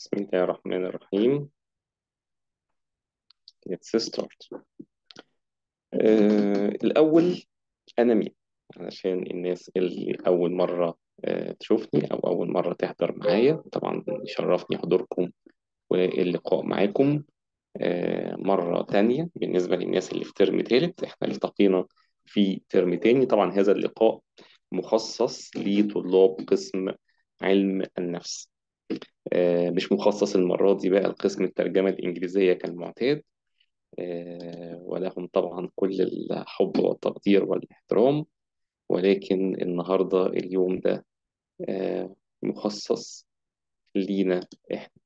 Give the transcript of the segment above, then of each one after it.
بسم الله الرحمن الرحيم Let's start آه الأول أنا مين علشان الناس اللي أول مرة آه تشوفني أو أول مرة تحضر معايا طبعا يشرفني حضوركم واللقاء معاكم آه مرة تانية بالنسبة للناس اللي في ترم تالت احنا التقينا في ترم تاني طبعا هذا اللقاء مخصص لطلاب قسم علم النفس آه، مش مخصص المرة دي بقى لقسم الترجمة الإنجليزية كالمعتاد آه، ولهم طبعا كل الحب والتقدير والاحترام ولكن النهاردة اليوم ده آه، مخصص لينا إحنا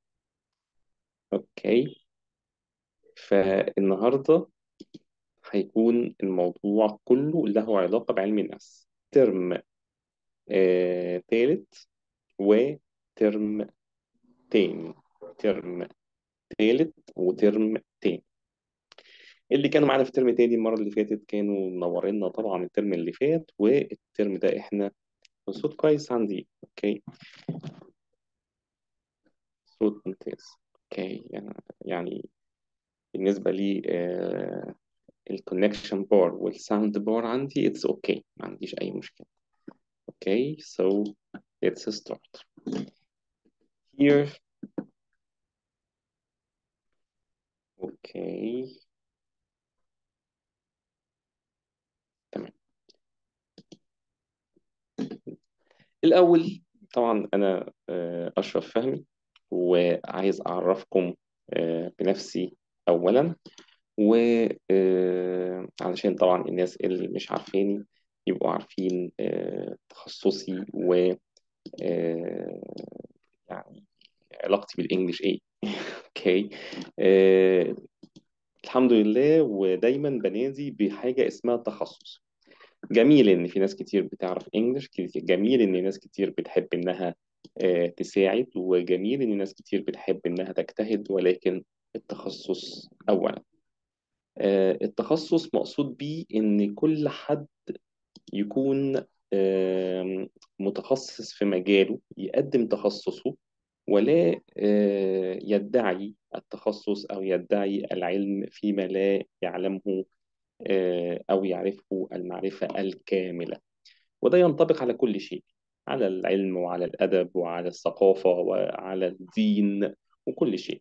أوكي فالنهاردة هيكون الموضوع كله له علاقة بعلم النفس ترم آه، تالت وترم تاني ترم تالت وترم تاني اللي كانوا معانا في ترم تاني المرة اللي فاتت كانوا منورينا طبعا الترم اللي فات والترم ده احنا الصوت كويس عندي اوكي صوت ممتاز اوكي يعني, يعني بالنسبة لي آه الكونكشن بار والساوند بار عندي اتس اوكي okay. ما عنديش اي مشكلة اوكي okay, so let's start here اوكي تمام الأول طبعا أنا أشرف فهمي وعايز أعرفكم بنفسي أولا وعلشان طبعا الناس اللي مش عارفيني يبقوا عارفين تخصصي و يعني علاقتي بالإنجليش إيه أوكي الحمد لله ودايما بنادي بحاجة اسمها تخصص جميل ان في ناس كتير بتعرف انجلش جميل ان ناس كتير بتحب انها تساعد وجميل ان ناس كتير بتحب انها تجتهد ولكن التخصص اولا التخصص مقصود بيه ان كل حد يكون متخصص في مجاله يقدم تخصصه ولا يدعي التخصص او يدعي العلم فيما لا يعلمه أو يعرفه المعرفة الكاملة وده ينطبق على كل شيء على العلم وعلى الأدب وعلى الثقافة وعلى الدين وكل شيء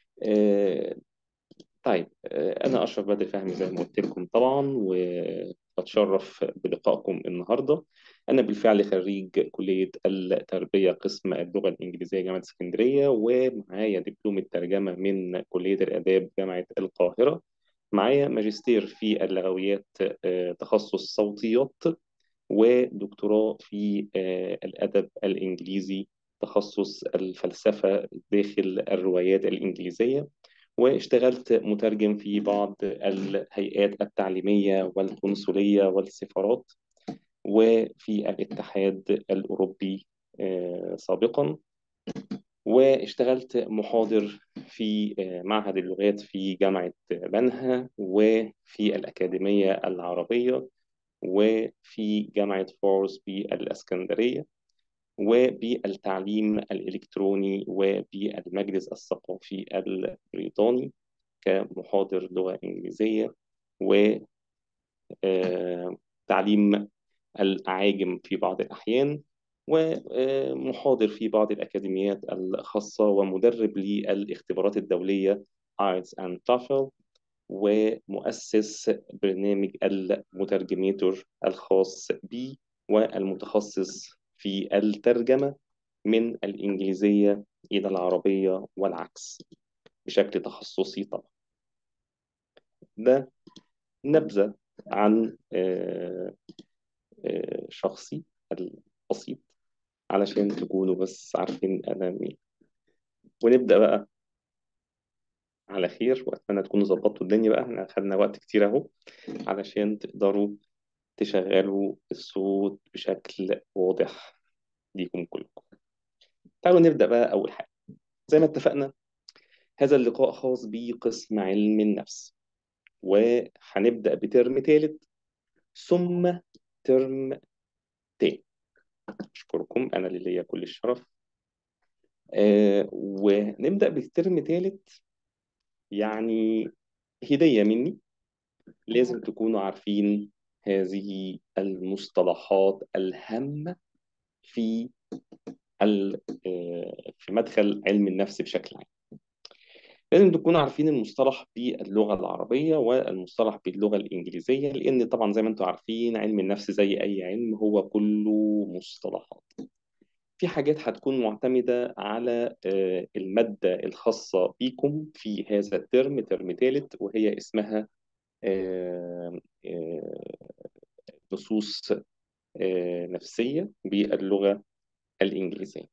طيب أنا أشرف بدر فهمي زي ما قلت لكم طبعا وأتشرف بلقائكم النهاردة أنا بالفعل خريج كلية التربية قسم اللغة الإنجليزية جامعة اسكندرية ومعايا دبلوم الترجمة من كلية الآداب جامعة القاهرة معايا ماجستير في اللغويات تخصص صوتيات ودكتوراه في الأدب الإنجليزي تخصص الفلسفة داخل الروايات الإنجليزية واشتغلت مترجم في بعض الهيئات التعليمية والقنصلية والسفارات وفي الاتحاد الأوروبي سابقا واشتغلت محاضر في معهد اللغات في جامعة بنها وفي الأكاديمية العربية وفي جامعة فورس بالإسكندرية وبالتعليم الإلكتروني وبالمجلس الثقافي البريطاني كمحاضر لغة إنجليزية وتعليم الأعاجم في بعض الأحيان ومحاضر في بعض الأكاديميات الخاصة ومدرب للاختبارات الدولية IELTS and TOEFL ومؤسس برنامج المترجميتور الخاص بي والمتخصص في الترجمة من الإنجليزية إلى العربية والعكس بشكل تخصصي طبعا ده نبذة عن شخصي البسيط علشان تكونوا بس عارفين أنا مين ونبدأ بقى على خير وأتمنى تكونوا ظبطتوا الدنيا بقى احنا خدنا وقت كتير أهو علشان تقدروا تشغلوا الصوت بشكل واضح ليكم كلكم تعالوا نبدأ بقى أول حاجة زي ما اتفقنا هذا اللقاء خاص بقسم علم النفس وهنبدأ بترم ثالث ثم ترم تاني أشكركم أنا اللي ليا كل الشرف آه ونبدأ بالترم ثالث يعني هدية مني لازم تكونوا عارفين هذه المصطلحات الهامة في ال- آه، في مدخل علم النفس بشكل عام لازم تكونوا عارفين المصطلح باللغة العربية والمصطلح باللغة الإنجليزية لأن طبعا زي ما انتم عارفين علم النفس زي أي علم هو كله مصطلحات في حاجات هتكون معتمدة على آه، المادة الخاصة بيكم في هذا الترم ترم ثالث وهي اسمها آه، آه، نصوص آه، نفسية باللغة الإنجليزية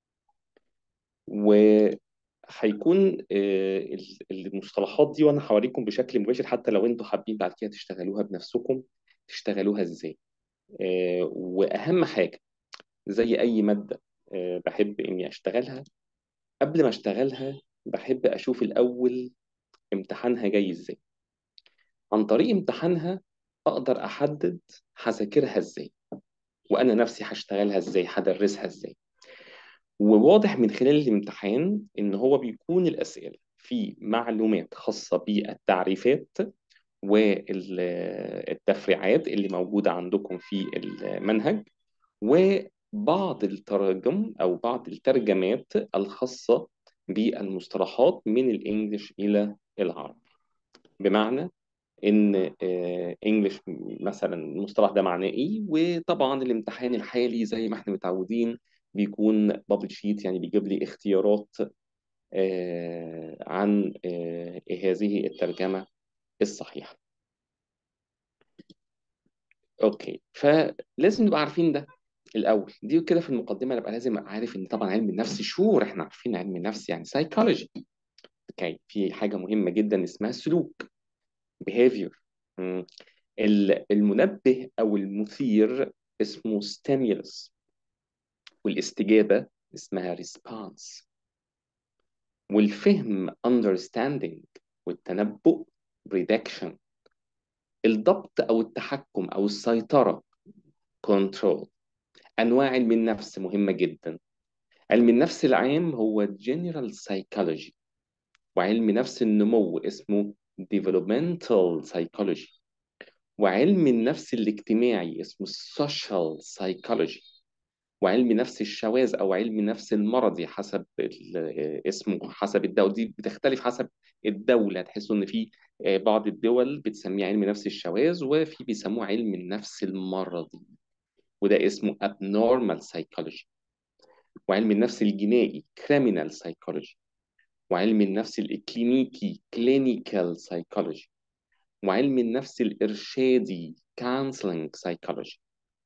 وهيكون آه، ال- المصطلحات دي وأنا هوريكم بشكل مباشر حتى لو أنتوا حابين بعد كده تشتغلوها بنفسكم تشتغلوها إزاي آه، وأهم حاجة زي أي مادة آه، بحب إني أشتغلها قبل ما أشتغلها بحب أشوف الأول امتحانها جاي إزاي عن طريق امتحانها أقدر أحدد هذاكرها إزاي وأنا نفسي هشتغلها إزاي هدرسها إزاي وواضح من خلال الامتحان إن هو بيكون الأسئلة في معلومات خاصة بالتعريفات والتفريعات اللي موجودة عندكم في المنهج وبعض التراجم أو بعض الترجمات الخاصة بالمصطلحات من الإنجليش إلى العربي بمعنى ان انجلش مثلا المصطلح ده معناه ايه وطبعا الامتحان الحالي زي ما احنا متعودين بيكون بابل شيت يعني بيجيب لي اختيارات آه، عن آه، هذه الترجمة الصحيحة اوكي فلازم نبقى عارفين ده الاول دي كده في المقدمه نبقى لازم أبقى عارف ان طبعا علم النفس شور احنا عارفين علم النفس يعني سايكولوجي اوكي في حاجه مهمه جدا اسمها سلوك behavior مم. ال- المنبه أو المثير اسمه stimulus والاستجابة اسمها response والفهم understanding والتنبؤ prediction الضبط أو التحكم أو السيطرة control أنواع علم النفس مهمة جدا علم النفس العام هو general psychology وعلم نفس النمو اسمه developmental psychology وعلم النفس الاجتماعي اسمه social psychology وعلم نفس الشواذ او علم نفس المرضي حسب ال- اسمه حسب الدولة دي بتختلف حسب الدولة تحسوا ان في آه، بعض الدول بتسميه علم نفس الشواذ وفي بيسموه علم النفس المرضي وده اسمه abnormal psychology وعلم النفس الجنائي criminal psychology وعلم النفس الإكلينيكي clinical psychology وعلم النفس الإرشادي counseling psychology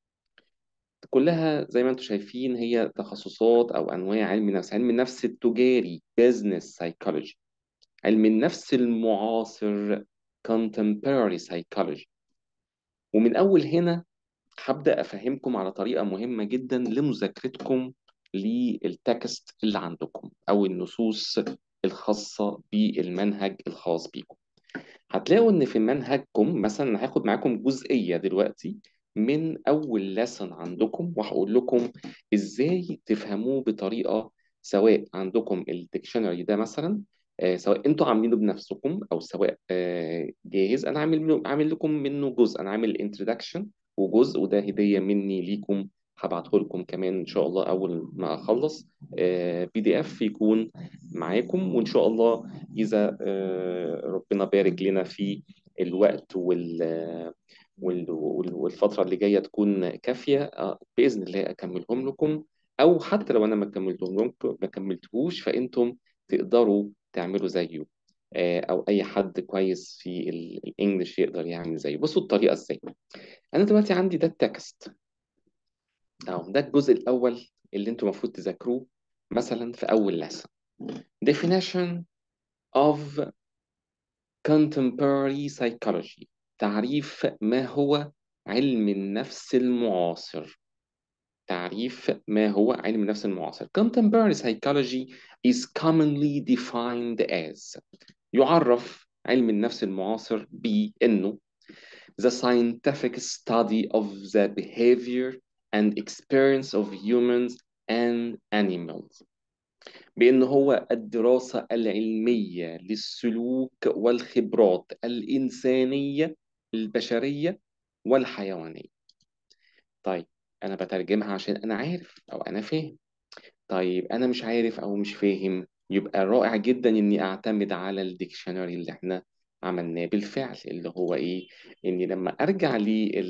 كلها زي ما انتم شايفين هي تخصصات او انواع علم النفس علم النفس التجاري business psychology علم النفس المعاصر contemporary psychology ومن اول هنا هبدأ افهمكم على طريقة مهمة جدا لمذاكرتكم للتكست اللي عندكم او النصوص الخاصة بالمنهج الخاص بيكم هتلاقوا ان في منهجكم مثلا هاخد معاكم جزئية دلوقتي من اول لسن عندكم وهقول لكم ازاي تفهموه بطريقة سواء عندكم الديكشنري ده مثلا آه، سواء انتوا عاملينه بنفسكم او سواء آه، جاهز انا عامل عامل لكم منه جزء انا عامل انترودكشن وجزء وده هدية مني ليكم هبعته لكم كمان ان شاء الله اول ما اخلص بي دي اف يكون معاكم وان شاء الله إذا آه، ربنا بارك لنا في الوقت وال وال- وال- والفترة اللي جاية تكون كافية آه، بإذن الله أكملهم لكم أو حتى لو أنا ما كملتهم لكم ما كملتهوش فأنتم تقدروا تعملوا زيه آه، أو أي حد كويس في ال- الإنجليش يقدر يعمل زيه بصوا الطريقة إزاي أنا دلوقتي عندي ده التكست أهو ده الجزء الأول اللي أنتم المفروض تذاكروه مثلا في أول lesson definition of contemporary psychology تعريف ما هو علم النفس المعاصر تعريف ما هو علم النفس المعاصر contemporary psychology is commonly defined as يعرف علم النفس المعاصر بأنه the scientific study of the behavior and experience of humans and animals بأن هو الدراسة العلمية للسلوك والخبرات الإنسانية البشرية والحيوانية طيب أنا بترجمها عشان أنا عارف أو أنا فاهم طيب أنا مش عارف أو مش فاهم يبقى رائع جدا إني أعتمد على الديكشنري اللي إحنا عملناه بالفعل اللي هو إيه إني لما أرجع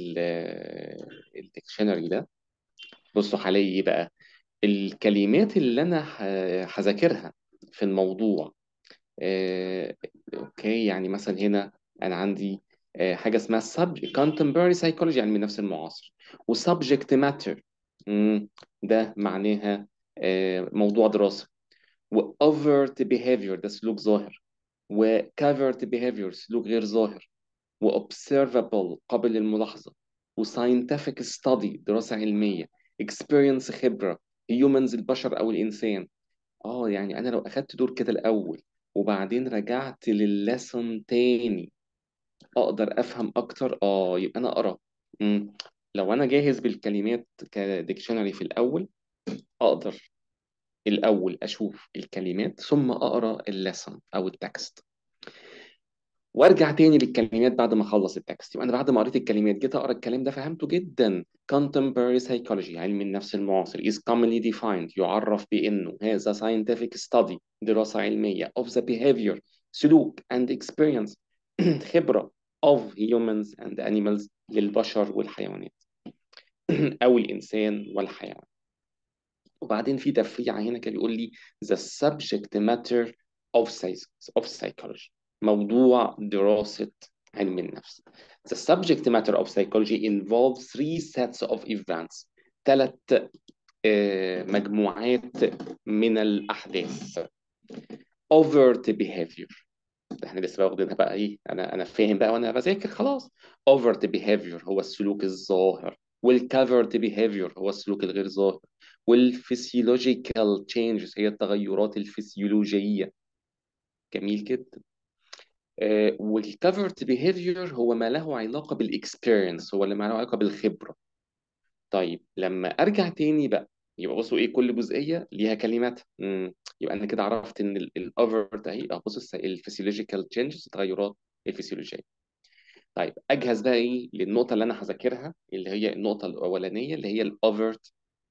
للديكشنري ده بصوا هلاقي إيه بقى الكلمات اللي أنا ه- هذاكرها في الموضوع آه، أوكي يعني مثلا هنا أنا عندي آه، حاجة اسمها sub contemporary psychology يعني من نفس المعاصر و subject matter مم، ده معناها آه، موضوع دراسة و overt behavior ده سلوك ظاهر و covert behavior سلوك غير ظاهر و observable قابل للملاحظة و scientific study دراسة علمية experience خبرة humans البشر أو الإنسان اه يعني أنا لو أخدت دور كده الأول وبعدين رجعت للليسون تاني أقدر أفهم أكتر اه يبقى أنا أقرأ مم. لو أنا جاهز بالكلمات كديكشنري في الأول أقدر الأول أشوف الكلمات ثم أقرأ الليسون أو التكست وارجع تاني للكلمات بعد ما اخلص التكست يبقى انا بعد ما قريت الكلمات جيت اقرا الكلام ده فهمته جدا contemporary psychology علم النفس المعاصر is commonly defined يعرف بانه هذا scientific study دراسه علميه of the behavior سلوك and experience خبره of humans and animals للبشر والحيوانات او الانسان والحيوان وبعدين في تفريعة هنا كان بيقول لي the subject matter of, psych- of psychology موضوع دراسة علم النفس the subject matter of psychology involves three sets of events ثلاث مجموعات من الأحداث overt behavior ده احنا لسه واخدينها بقى ايه انا انا فاهم بقى وانا بذاكر خلاص overt behavior هو السلوك الظاهر والcovered behavior هو السلوك الغير ظاهر والphysiological changes هي التغيرات الفسيولوجية جميل جدا آه والcovered behavior هو ما له علاقة بالاكسبيرينس هو اللي ما له علاقة بالخبرة طيب لما ارجع تاني بقى يبقى بصوا ايه كل جزئيه ليها كلمات امم يبقى انا كده عرفت ان الاوفر ده اهي بصوا الفسيولوجيكال تشينجز التغيرات الفسيولوجيه طيب اجهز بقى ايه للنقطه اللي انا هذاكرها اللي هي النقطه الاولانيه اللي هي الاوفرت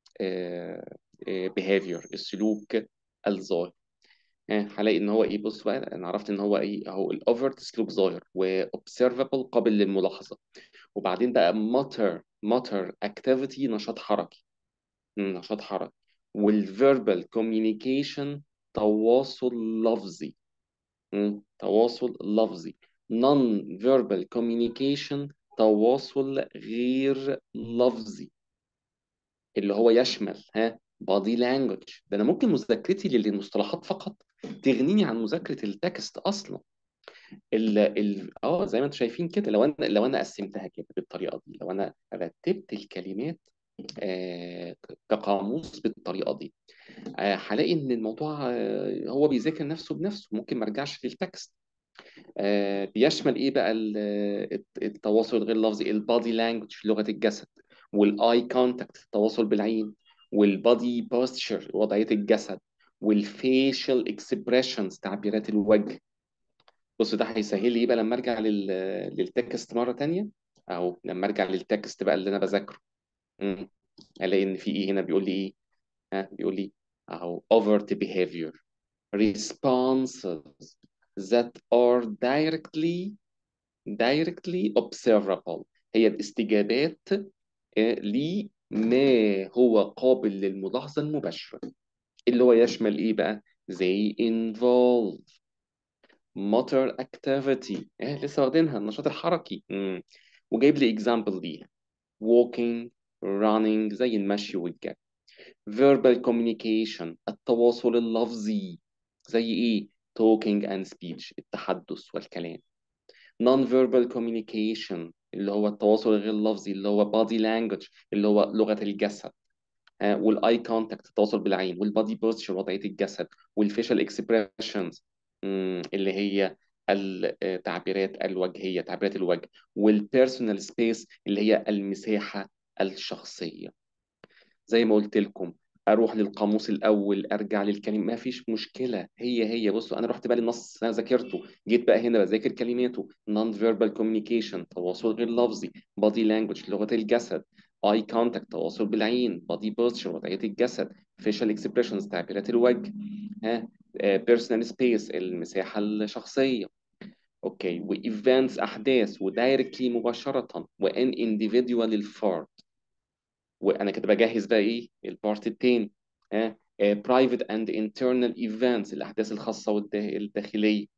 بيهافير السلوك الظاهر آه، هلاقي ان هو ايه بص بقى انا عرفت ان هو ايه اهو الاوفرت سلوك ظاهر وobservable قابل للملاحظه وبعدين بقى motor motor activity نشاط حركي مم، نشاط حركي والverbal communication تواصل لفظي مم، تواصل لفظي non-verbal communication تواصل غير لفظي اللي هو يشمل ها body language ده انا ممكن مذاكرتي للمصطلحات فقط تغنيني عن مذاكرة التكست اصلا ال ال اه زي ما انتم شايفين كده لو انا لو انا قسمتها كده بالطريقه دي لو انا رتبت الكلمات آه كقاموس بالطريقه دي آه هلاقي ان الموضوع آه هو بيذاكر نفسه بنفسه ممكن ما ارجعش للتكست آه بيشمل ايه بقى ال- الت- التواصل الغير لفظي البادي لانجوج لغه الجسد والاي كونتاكت التواصل بالعين والبادي بوستشر وضعيه الجسد والفيشل اكسبريشنز تعبيرات الوجه بص ده هيسهل لي ايه بقى لما ارجع لل... للتكست مره تانية او لما ارجع للتكست بقى اللي انا بذاكره امم الاقي ان في ايه هنا بيقول لي ايه ها بيقول لي اهو overt behavior responses that are directly directly observable هي الاستجابات آه، لما هو قابل للملاحظة المباشرة اللي هو يشمل ايه بقى زي involve motor activity إيه لسه واخدينها النشاط الحركي مم. وجايب لي example ليها walking running زي المشي والجري verbal communication التواصل اللفظي زي ايه talking and speech التحدث والكلام non-verbal communication اللي هو التواصل الغير لفظي اللي هو body language اللي هو لغة الجسد آه، والاي كونتاكت التواصل بالعين والبادي بوستشر وضعيه الجسد والفيشل اكسبريشنز اللي هي التعبيرات الوجهيه تعبيرات الوجه والبيرسونال سبيس اللي هي المساحه الشخصيه زي ما قلت لكم اروح للقاموس الاول ارجع للكلمه ما فيش مشكله هي هي بصوا انا رحت بقى للنص انا ذاكرته جيت بقى هنا بذاكر كلماته نون فيربال كوميونيكيشن تواصل غير لفظي بادي لانجوج لغه الجسد اي كونتاكت تواصل بالعين بادي بوستشر وضعيه الجسد فيشل اكسبريشنز تعبيرات الوجه ها بيرسونال سبيس المساحه الشخصيه اوكي وايفنتس احداث ودايركتلي مباشره وان انديفيدوال الفرد وانا كده بجهز بقى ايه البارت التاني ها برايفت اند انترنال ايفنتس الاحداث الخاصه والداخليه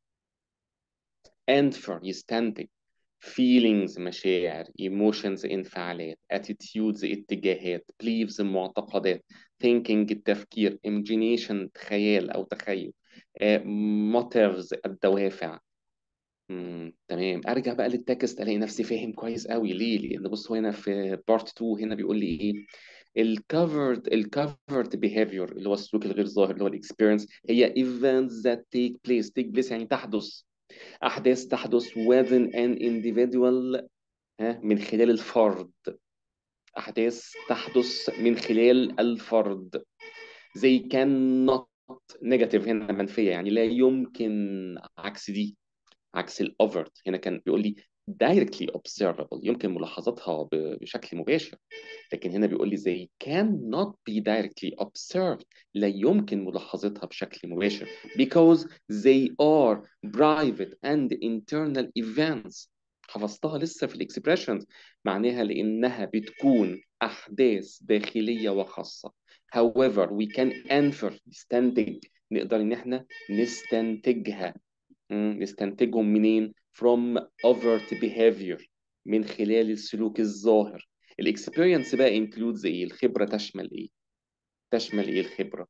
انفر يستنتج feelings مشاعر emotions انفعالات attitudes اتجاهات beliefs معتقدات thinking التفكير imagination خيال او تخيل uh, motives الدوافع مم. تمام ارجع بقى للتكست الاقي نفسي فاهم كويس قوي ليه لان بص هو هنا في بارت 2 هنا بيقول لي ايه الكفرد الكفرد بيهافير اللي هو السلوك الغير ظاهر اللي هو الاكسبيرينس هي events that take place take place يعني تحدث احداث تحدث within an individual ها من خلال الفرد احداث تحدث من خلال الفرد زي cannot نيجاتيف هنا منفيه يعني لا يمكن عكس دي عكس الاوفرت هنا كان بيقول لي directly observable يمكن ملاحظتها بشكل مباشر لكن هنا بيقول لي زي cannot be directly observed لا يمكن ملاحظتها بشكل مباشر because they are private and internal events حفظتها لسه في الاكسبريشنز معناها لانها بتكون احداث داخليه وخاصه however we can infer نستنتج نقدر ان احنا نستنتجها نستنتجهم منين from overt behavior من خلال السلوك الظاهر الاكسبيرينس بقى includes ايه الخبره تشمل ايه تشمل ايه الخبره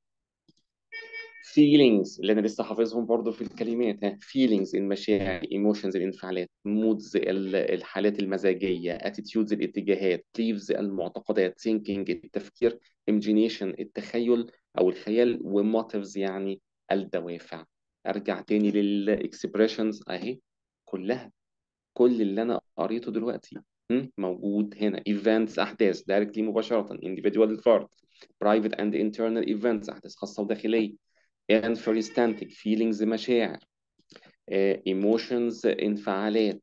feelings اللي انا لسه حافظهم برضو في الكلمات ها feelings المشاعر emotions الانفعالات moods الحالات المزاجيه attitudes الاتجاهات beliefs المعتقدات thinking التفكير imagination التخيل او الخيال وmotives يعني الدوافع ارجع تاني للاكسبريشنز اهي كلها كل اللي انا قريته دلوقتي موجود هنا events احداث directly مباشره individual الفرد private and internal events احداث خاصه وداخليه infer يستنتج feelings مشاعر uh, emotions انفعالات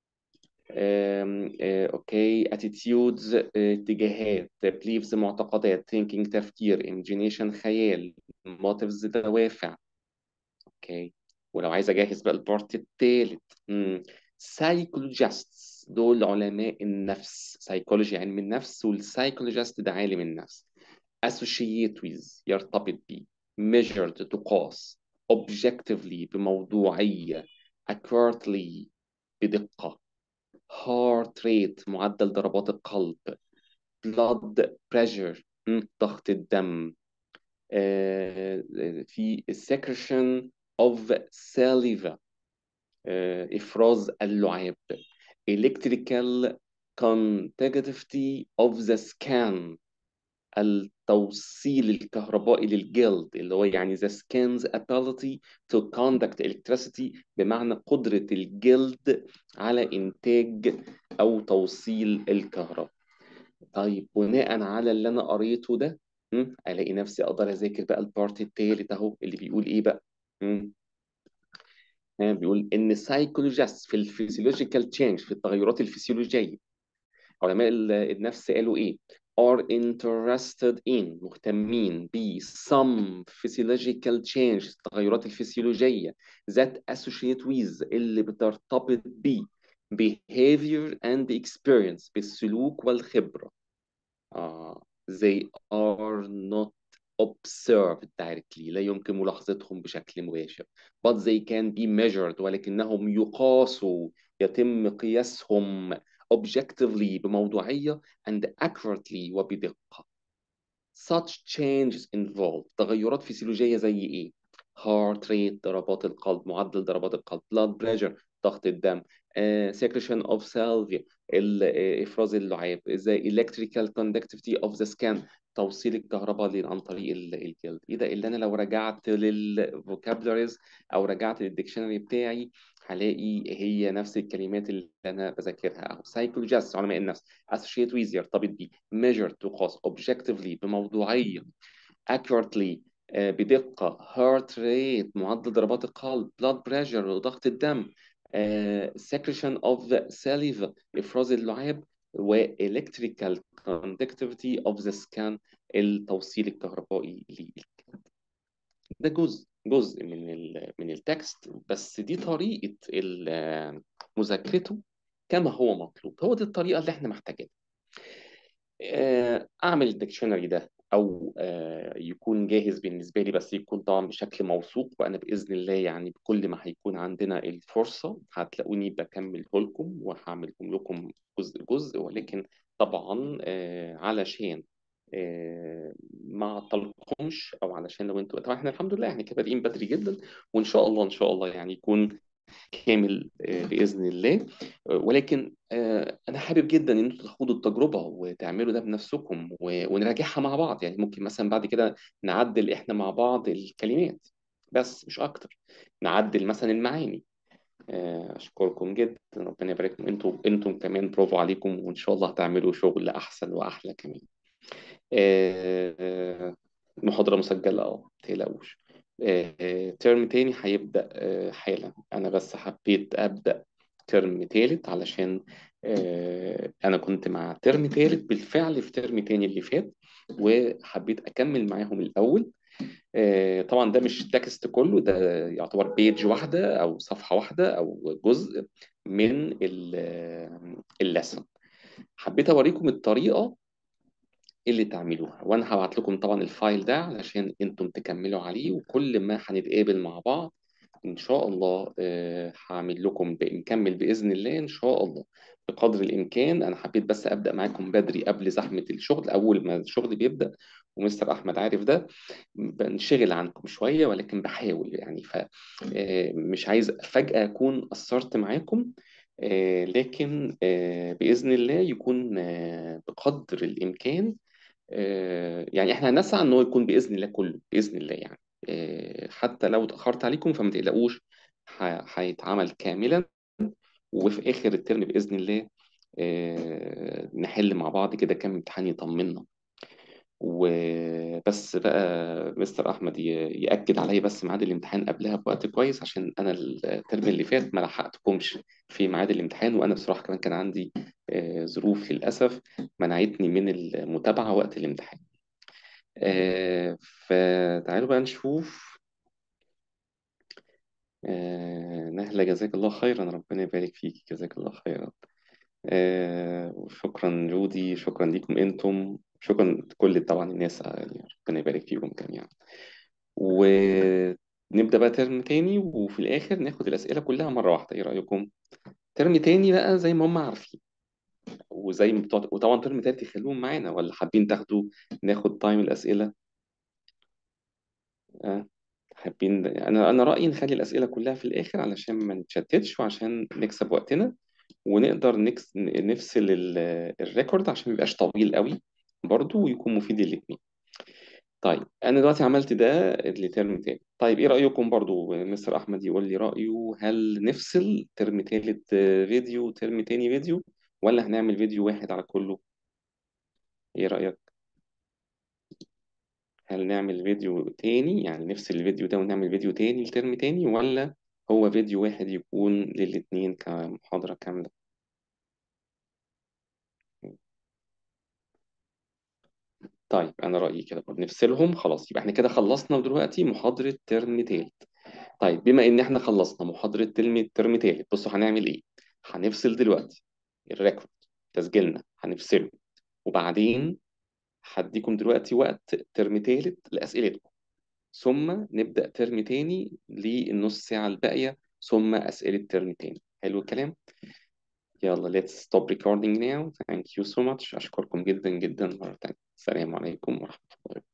اوكي uh, attitudes uh, اتجاهات beliefs معتقدات thinking تفكير imagination خيال motives دوافع اوكي ولو عايز اجهز بقى البارت الثالث سايكولوجيستس دول علماء النفس سايكولوجي علم النفس والسايكولوجيست ده عالم النفس associate with يرتبط بيه measured تقاس objectively بموضوعية accurately بدقة heart rate معدل ضربات القلب blood pressure ضغط الدم آه في secretion of saliva uh, إفراز اللعاب electrical conductivity of the skin التوصيل الكهربائي للجلد اللي هو يعني the skin's ability to conduct electricity بمعنى قدرة الجلد على إنتاج أو توصيل الكهرباء طيب بناء على اللي أنا قريته ده ألاقي نفسي أقدر أذاكر بقى البارت التالت أهو اللي بيقول إيه بقى بيقول ان السايكولوجيست في الفسيولوجيكال تشينج في التغيرات الفسيولوجيه علماء النفس قالوا ايه are interested in مهتمين ب some physiological changes التغيرات الفسيولوجيه that associate with اللي بترتبط ب behavior and experience بالسلوك والخبره آه. they are not observed directly لا يمكن ملاحظتهم بشكل مباشر but they can be measured ولكنهم يقاسوا يتم قياسهم objectively بموضوعية and accurately وبدقة such changes involve تغيرات فسيولوجية زي إيه؟ heart rate ضربات القلب معدل ضربات القلب blood pressure ضغط الدم uh, secretion of salvia افراز اللعاب زي electrical conductivity of the skin توصيل الكهرباء عن طريق الجلد ايه ده اللي انا لو رجعت للفوكابلريز او رجعت للديكشنري بتاعي هلاقي هي نفس الكلمات اللي انا بذاكرها اهو سايكولوجيست علماء النفس associate with يرتبط بيه measure تقاس objectively بموضوعيه accurately آه، بدقة heart rate معدل ضربات القلب blood pressure وضغط الدم آه، secretion of the saliva إفراز اللعاب و electrical conductivity of the scan التوصيل الكهربائي للكبد ده جزء جزء من ال من التكست بس دي طريقة ال- مذاكرته كما هو مطلوب هو دي الطريقة اللي احنا محتاجينها آه، اعمل الديكشنري ده او آه، يكون جاهز بالنسبه لي بس يكون طبعا بشكل موثوق وانا باذن الله يعني بكل ما هيكون عندنا الفرصه هتلاقوني بكمله لكم وهعملهم لكم جزء جزء ولكن طبعا آه، علشان آه، ما اعطلكمش او علشان لو انتوا طبعا احنا الحمد لله احنا كده بادئين بدري جدا وان شاء الله ان شاء الله يعني يكون كامل آه، باذن الله آه، ولكن آه، انا حابب جدا ان انتوا تاخدوا التجربه وتعملوا ده بنفسكم و- ونراجعها مع بعض يعني ممكن مثلا بعد كده نعدل احنا مع بعض الكلمات بس مش اكتر نعدل مثلا المعاني آه، اشكركم جدا ربنا يبارك لكم انتوا انتم كمان برافو عليكم وان شاء الله هتعملوا شغل احسن واحلى كمان آه، محاضرة مسجلة اه متقلقوش آه، آه، ترم تاني هيبدأ آه، حالا أنا بس حبيت أبدأ ترم تالت علشان آه، أنا كنت مع ترم تالت بالفعل في ترم تاني اللي فات وحبيت أكمل معاهم الأول آه، طبعا ده مش تكست كله ده يعتبر بيج واحدة أو صفحة واحدة أو جزء من اللسن حبيت أوريكم الطريقة اللي تعملوها وانا هبعت لكم طبعا الفايل ده علشان انتم تكملوا عليه وكل ما هنتقابل مع بعض ان شاء الله آه، هعمل لكم ب- نكمل باذن الله ان شاء الله بقدر الامكان انا حبيت بس ابدا معاكم بدري قبل زحمه الشغل اول ما الشغل بيبدا ومستر احمد عارف ده بنشغل عنكم شويه ولكن بحاول يعني فمش عايز فجاه اكون قصرت معاكم آه، لكن آه، باذن الله يكون آه، بقدر الامكان آه، يعني احنا هنسعى ان هو يكون باذن الله كله باذن الله يعني آه، حتى لو اتاخرت عليكم فما تقلقوش ه- هيتعمل كاملا وفي اخر الترم باذن الله آه، نحل مع بعض كده كام امتحان يطمنا وبس بقى مستر احمد ي- ياكد عليا بس ميعاد الامتحان قبلها بوقت كويس عشان انا الترم اللي فات ما لحقتكمش في ميعاد الامتحان وانا بصراحه كمان كان عندي آه، ظروف للاسف منعتني من المتابعه وقت الامتحان آه، فتعالوا بقى نشوف آه، نهلة جزاك الله خيرا ربنا يبارك فيك جزاك الله خيرا آه، وشكرا جودي شكرا لكم انتم شكرا لكل طبعا الناس آه، يعني ربنا يبارك فيكم جميعا ونبدأ بقى ترم تاني وفي الآخر ناخد الأسئلة كلها مرة واحدة إيه رأيكم؟ ترم تاني بقى زي ما هم عارفين وزي ما بتوع وطبعا ترم تالت يخلوهم معانا ولا حابين تاخدوا ناخد تايم الأسئلة آه. حابين انا انا رايي نخلي الاسئله كلها في الاخر علشان ما نتشتتش وعشان نكسب وقتنا ونقدر نكس... نفصل ال... الريكورد عشان ما يبقاش طويل قوي برضو ويكون مفيد للاثنين طيب انا دلوقتي عملت ده لترم تاني طيب ايه رايكم برضو مستر احمد يقول لي رايه هل نفصل ترم تالت فيديو وترم تاني فيديو ولا هنعمل فيديو واحد على كله ايه رايك هل نعمل فيديو تاني يعني نفصل الفيديو ده ونعمل فيديو تاني لترم تاني ولا هو فيديو واحد يكون للاتنين كمحاضرة كاملة طيب أنا رأيي كده برضه نفصلهم خلاص يبقى احنا كده خلصنا دلوقتي محاضرة ترم تالت طيب بما إن احنا خلصنا محاضرة ترم ترم تالت بصوا هنعمل إيه هنفصل دلوقتي الريكورد تسجيلنا هنفصله وبعدين هديكم دلوقتي وقت ترم تالت لأسئلتكم ثم نبدأ ترم تاني للنص ساعة الباقية ثم أسئلة ترم تاني حلو الكلام يلا let's stop recording now thank you so much أشكركم جدا جدا مرة تانية السلام عليكم ورحمة الله